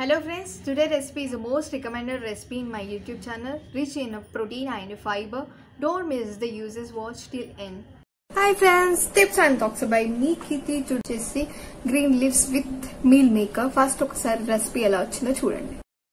Hello friends, today recipe is the most recommended recipe in my YouTube channel, rich in protein and fiber. Don't miss the uses, watch till end. Hi friends tips and talks by మీ కితి చూసేసి green leaves with meal maker first ఒకసారి recipe ఎలా వచ్చిందో చూడండి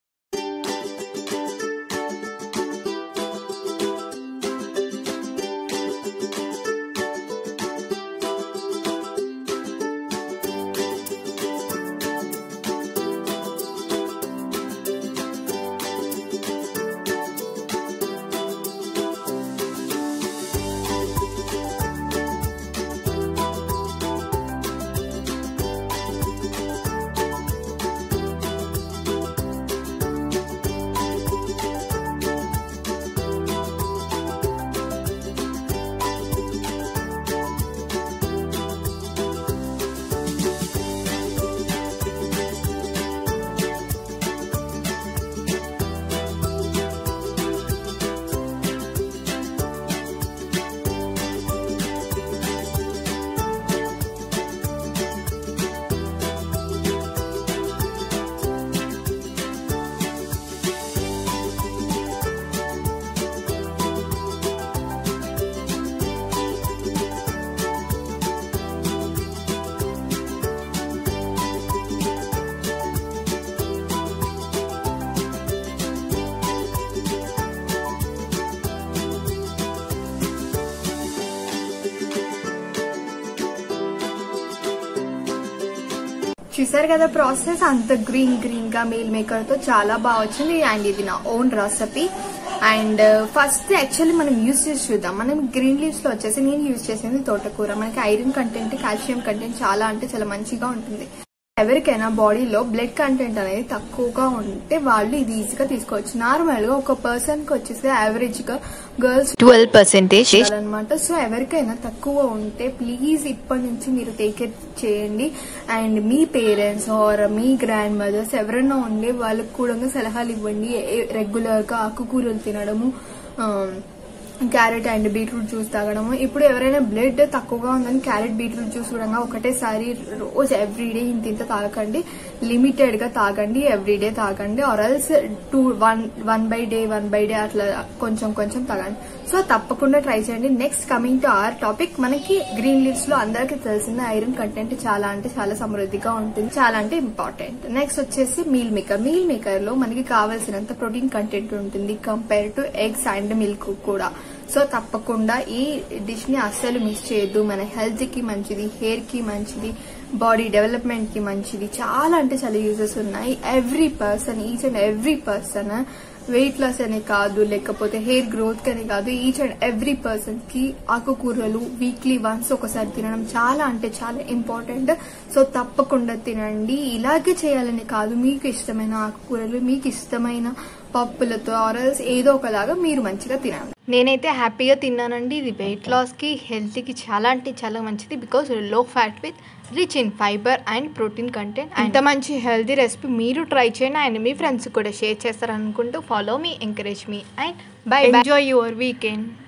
చూసారు కదా process అంత గ్రీన్ గ్రీన్ గా మీల్ మేకర్ తో చాలా బాగా వచ్చింది అండ్ ఇది నా own recipe and first actually మనం యూస్ చేసి చూద్దాం మనం గ్రీన్ లీవ్స్ లో వచ్చేసి నేను యూస్ చేసింది తోటకూర మనకి ఐరన్ కంటెంట్ కాల్షియం కంటెంట్ చాలా అంటే చాలా మంచిగా ఉంటుంది ఎవరికైనా బాడీలో బ్లడ్ కంటెంట్ అనేది తక్కువగా ఉంటే వాళ్ళు ఇది ఈజీగా తీసుకోవచ్చు నార్మల్ గా ఒక పర్సన్ కి వచ్చేసి యావరేజ్ గా గర్ల్స్ ట్వెల్వ్ పర్సెంటేజ్ అనమాట సో ఎవరికైనా తక్కువ ఉంటే ప్లీజ్ ఇప్పటి నుంచి మీరు టేక్ కేర్ చేయండి అండ్ మీ పేరెంట్స్ ఆర్ మీ గ్రాండ్ మదర్స్ ఎవరైనా ఉండే వాళ్ళకు కూడా సలహాలు ఇవ్వండి రెగ్యులర్ గా ఆకుకూరలు తినడము క్యారెట్ అండ్ బీట్రూట్ జ్యూస్ తాగడము ఇప్పుడు ఎవరైనా బ్లడ్ తక్కువగా ఉందని క్యారెట్ బీట్రూట్ జ్యూస్ కూడా ఒకటేసారి రోజు ఎవ్రీడే ఇంత ఇంత తాగకండి లిమిటెడ్ గా తాగండి ఎవ్రీడే తాగండి or else two one one by day one by day అట్లా కొంచెం కొంచెం తాగండి సో తప్పకుండా ట్రై చేయండి next coming to our topic మనకి గ్రీన్ లీవ్స్ లో అందరికీ తెలిసింది ఐరన్ కంటెంట్ చాలా అంటే చాలా సమృద్ధిగా ఉంటుంది చాలా అంటే ఇంపార్టెంట్ నెక్స్ట్ వచ్చేసి మీల్ మేకర్ మీల్ మేకర్ లో మనకి కావాల్సినంత ప్రోటీన్ కంటెంట్ ఉంటుంది compare to eggs and milk కూడా సో తప్పకుండా ఈ డిష్ ని అస్సలు మిస్ చేయొద్దు మన హెల్త్ కి మంచిది హెయిర్ కి మంచిది బాడీ డెవలప్మెంట్ కి మంచిది చాలా అంటే చాలా యూజెస్ ఉన్నాయి every person each and every person weight loss అనే కాదు లేకపోతే హెయిర్ గ్రోత్ కనే కాదు ఈచ్ అండ్ ఎవ్రీ పర్సన్ కి ఆకుకూరలు వీక్లీ వన్స్ ఒకసారి తినడం చాలా అంటే చాలా ఇంపార్టెంట్ సో తప్పకుండా తినండి ఇలాగే చేయాలని కాదు మీకు ఇష్టమైన ఆకుకూరలు మీకు ఇష్టమైన పప్పులతో ఆరల్స్ ఏదో ఒకలాగా మీరు మంచిగా తినండి నేనైతే హ్యాపీగా తిన్నానండి ఇది వెయిట్ లాస్కి హెల్త్కి చాలా అంటే చాలా మంచిది because low fat with rich in fibre and protein content అంత మంచి హెల్తీ రెసిపీ మీరు ట్రై చేయండి అండ్ మీ ఫ్రెండ్స్ కూడా షేర్ చేస్తారనుకుంటూ ఫాలో మీ ఎంకరేజ్ మీ and bye enjoy your weekend